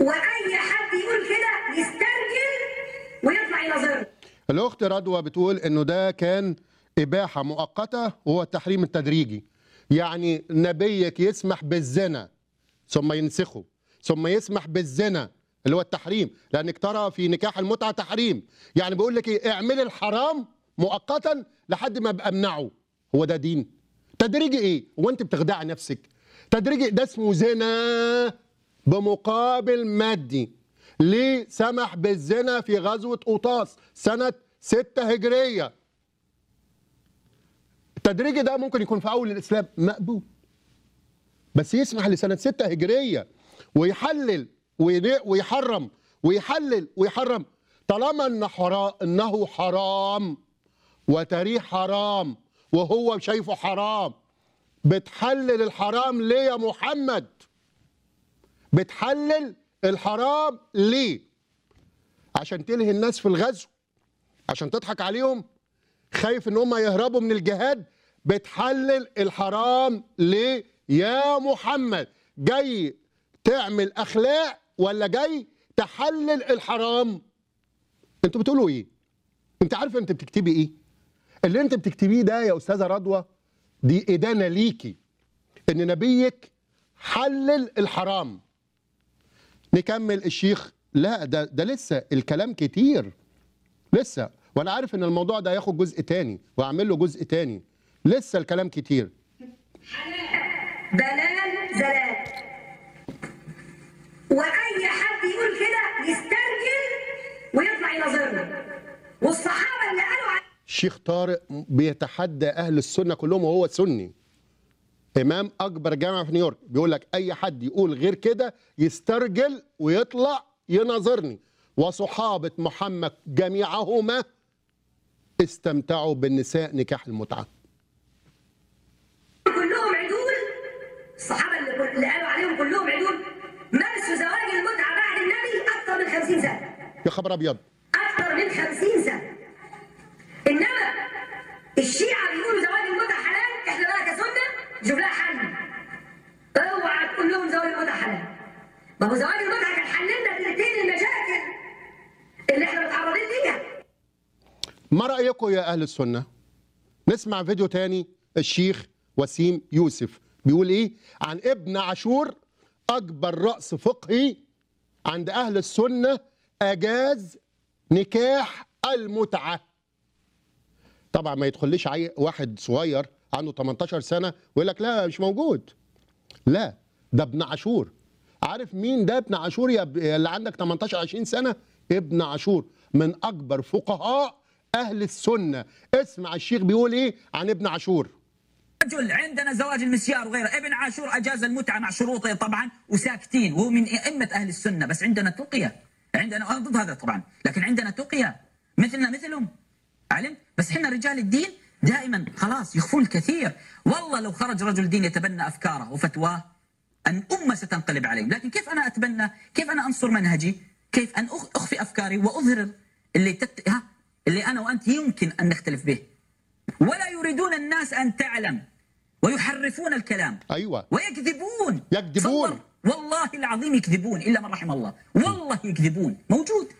واي حد يقول كده يسترجل ويطلع يناظرني الاخت رضوى بتقول انه ده كان اباحه مؤقته وهو التحريم التدريجي يعني نبيك يسمح بالزنا ثم ينسخه ثم يسمح بالزنا اللي هو التحريم لانك ترى في نكاح المتعه تحريم يعني بيقول لك ايه اعملي الحرام مؤقتا لحد ما ابقى امنعه هو ده دين تدريجي ايه هو انت بتخدعي نفسك تدريجي ده اسمه زنا بمقابل مادي ليه سمح بالزنا في غزوة أوطاس سنة 6 هجرية التدريجي ده ممكن يكون في أول الإسلام مقبول بس يسمح لسنة 6 هجرية ويحلل ويري- ويحرم ويحلل ويحرم طالما إن حرام إنه حرام وتاريخ حرام وهو شايفه حرام بتحلل الحرام ليه يا محمد بتحلل الحرام ليه عشان تلهي الناس في الغزو عشان تضحك عليهم خايف ان هم يهربوا من الجهاد بتحلل الحرام ليه يا محمد جاي تعمل اخلاق ولا جاي تحلل الحرام انتوا بتقولوا ايه انت عارفه انت بتكتبي ايه اللي انت بتكتبيه ده يا استاذه رضوى دي ادانه ليكي ان نبيك حلل الحرام نكمل الشيخ لا ده ده لسه الكلام كتير لسه وانا عارف ان الموضوع ده هياخد جزء تاني واعمل له جزء تاني لسه الكلام كتير بلال زلال واي حد يقول كده يسترجل ويطلع يناظرني والصحابه اللي قالوا على الشيخ طارق بيتحدى اهل السنه كلهم وهو سني امام اكبر جامعه في نيويورك بيقول لك اي حد يقول غير كده يسترجل ويطلع يناظرني وصحابه محمد جميعهما استمتعوا بالنساء نكاح المتعه كلهم عدول الصحابه اللي, اللي قالوا عليهم كلهم عدول مارسوا زواج المتعه بعد النبي اكثر من 50 سنه يا خبر ابيض اكثر من 50 سنه انما الشيعه بيقولوا زواج المتعه حلال احنا بقى كسنه نشوف لها حل اوعى تقول لهم زواج المتعه حلال ما هو زواج المتعه كان حللنا تلتين المشاكل اللي احنا متعرضين ليها ما رأيكم يا أهل السنة؟ نسمع فيديو تاني الشيخ وسيم يوسف بيقول إيه؟ عن ابن عاشور أكبر رأس فقهي عند أهل السنة أجاز نكاح المتعة طبعا ما يدخليش عي... واحد صغير عنده 18 سنة ويقول لك لا مش موجود لا ده ابن عاشور عارف مين ده ابن عاشور يا ب- يا اللي عندك 18 20 سنة ابن عاشور من أكبر فقهاء أهل السنة اسمع الشيخ بيقول إيه عن ابن عاشور رجل عندنا زواج المسيار وغيره ابن عاشور اجاز المتعه مع شروطه طبعا وساكتين وهو من ائمه اهل السنه بس عندنا تقيه عندنا انا ضد هذا طبعا لكن عندنا تقيه مثلنا مثلهم علم بس احنا رجال الدين دائما خلاص يخفون الكثير والله لو خرج رجل دين يتبنى افكاره وفتواه ان امه ستنقلب عليهم لكن كيف انا اتبنى كيف انا انصر منهجي كيف ان أخ- اخفي افكاري واظهر اللي تت... ها اللي انا وانت يمكن ان نختلف به ولا يريدون الناس ان تعلم ويحرفون الكلام أيوة ويكذبون يكذبون. تصور والله العظيم يكذبون الا من رحم الله والله يكذبون موجود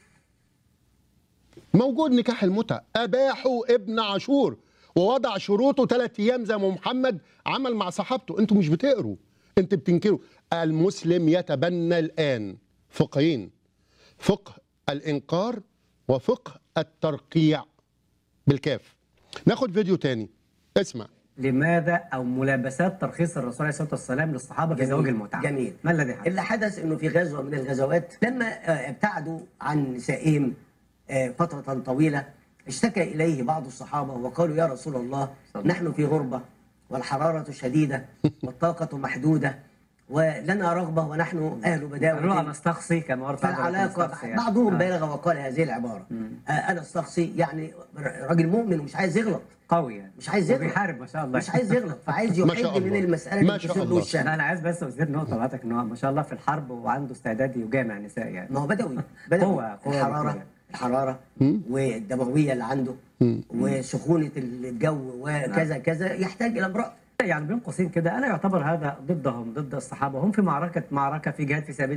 موجود نكاح المتعة أباحوا ابن عاشور ووضع شروطه ثلاث أيام زي ما محمد عمل مع صحابته أنتوا مش بتقروا أنت بتنكروا المسلم يتبنى الآن فقهين فقه الإنكار وفقه الترقيع بالكاف ناخد فيديو تاني اسمع لماذا او ملابسات ترخيص الرسول عليه الصلاه والسلام للصحابه في جميل. زواج المتعه جميل. ما الذي حدث؟ اللي حدث انه في غزوه من الغزوات لما آه، ابتعدوا عن نسائهم آه، فتره طويله اشتكى اليه بعض الصحابه وقالوا يا رسول الله نحن في غربه والحراره شديده والطاقه محدوده ولنا رغبه ونحن اهل قالوا بداوه انا استقصي كما ورد عن فالعلاقه الاستقصي يعني. بعضهم آه. بالغ وقال هذه العباره آه، انا استقصي يعني راجل مؤمن ومش عايز يغلط قوي يعني مش عايز يغلط بيحارب ما شاء الله مش عايز يغلط فعايز ما شاء يحد من الله. المساله ما اللي شاء تسد الله. وشها لا انا عايز بس ازيد نقطه بعتك ان هو ما شاء الله في الحرب وعنده استعداد يجامع النساء يعني ما هو بدوي بدوي قوة- قوة الحرارة بدوية. الحرارة والدموية اللي عنده وسخونة الجو وكذا كذا يحتاج إلى امرأة يعني بين قوسين كده الا يعتبر هذا ضدهم ضد الصحابه هم في معركه معركه في جهاد في سبيل